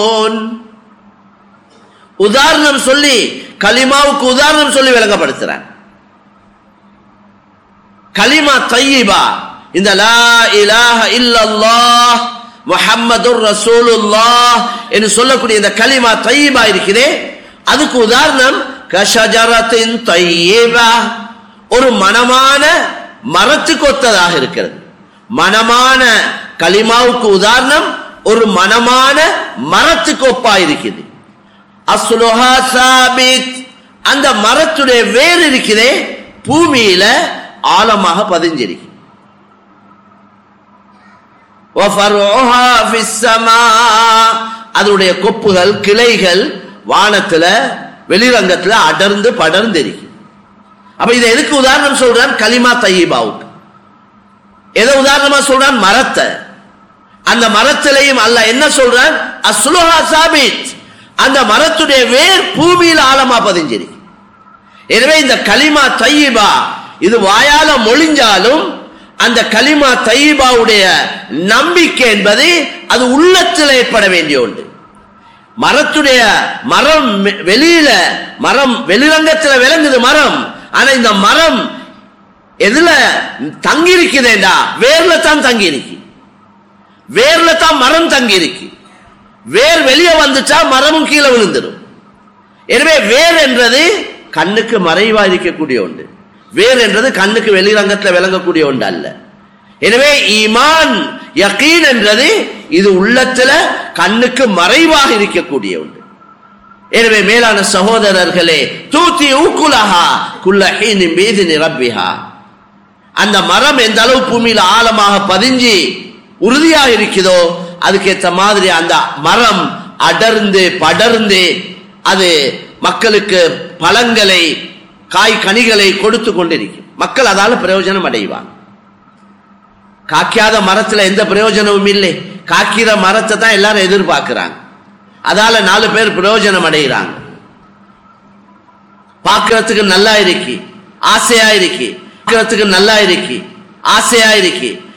உதாரணம் சொல்லி கலிமாவுக்கு உதாரணம் சொல்லி விளங்கப்படுத்துறான் கலிமா தையிபா இந்த லா இலாஹ இல்லல்லாஹ் முஹம்மதுர் ரசூலுல்லாஹ் என்று சொல்லக்கூடிய இந்த கலிமா தையிபா இருக்கிறே அதுக்கு உதாரணம் கஷஜரத்தின் தையிபா ஒரு மனமான மரத்துக்கு ஒத்ததாக இருக்கிறது மனமான கலிமாவுக்கு உதாரணம் ஒரு மனமான மரத்துக்கு ஒப்பா இருக்குது அஸ்லுஹா சாபித் அந்த மரத்துடைய வேர் இருக்கிறே பூமியில ஆழமாக பதிஞ்சிருக்கு وَفَرْعُهَا فِي السَّمَاء அதனுடைய கொப்புகள் கிளைகள் வானத்துல வெளிரங்கத்துல அடர்ந்து படர்ந்து இருக்கு அப்ப இதை எதுக்கு உதாரணம் சொல்றான் கலிமா தையிபாவுக்கு எதை உதாரணமா சொல்றான் மரத்தை அந்த மரத்திலையும் அல்ல என்ன சொல்றான் அஸ்லுஹா சாபித் அந்த மரத்துடைய வேர் பூமியில ஆழமா பதிஞ்சிருக்கு எனவே இந்த கலிமா தையிபா இது வாயால மொழிஞ்சாலும் அந்த கலிமா தையிபாவுடைய நம்பிக்கை என்பது அது உள்ளத்தில் ஏற்பட வேண்டிய ஒன்று மரத்துடைய மரம் வெ- வெளியில மரம் வெளிரங்கத்துல விளங்குது மரம் ஆனா இந்த மரம் எதுல தங்கி இருக்குதேண்டா வேர்ல தான் தங்கி இருக்கு வேர்ல தான் மரம் தங்கி இருக்கு வேர் வெளியே வந்துச்சா மரமும் கீழே விழுந்துடும் எனவே வேர் என்றது கண்ணுக்கு மறைவா இருக்கக்கூடிய ஒன்று வேர் என்றது கண்ணுக்கு வெளிரங்கத்தில் விளங்கக்கூடிய ஒன்று அல்ல எனவே ஈமான் யகீன் என்றது இது உள்ளத்துல கண்ணுக்கு மறைவாக இருக்கக்கூடிய ஒன்று எனவே மேலான சகோதரர்களே தூத்தி ஊக்குலஹா குல்ல ஹீனின் மீது நிரப்பிஹா அந்த மரம் எந்த அளவு பூமியில ஆழமாக பதிஞ்சு உறுதியாக இருக்குதோ அதுக்கேற்ற மாதிரி அந்த மரம் அடர்ந்து படர்ந்து அது மக்களுக்கு பழங்களை காய் கனிகளை கொடுத்து கொண்டிருக்கும் மக்கள் அதால பிரயோஜனம் அடைவாங்க காய்க்காத மரத்துல எந்த பிரயோஜனமும் இல்லை காய்க்கிற மரத்தை தான் எல்லாரும் எதிர்பார்க்கிறாங்க அதால நாலு பேர் பிரயோஜனம் அடைகிறாங்க பார்க்கறதுக்கு நல்லா இருக்கு ஆசையா இருக்கு பார்க்கறதுக்கு நல்லா இருக்கு ஆசையா இருக்கு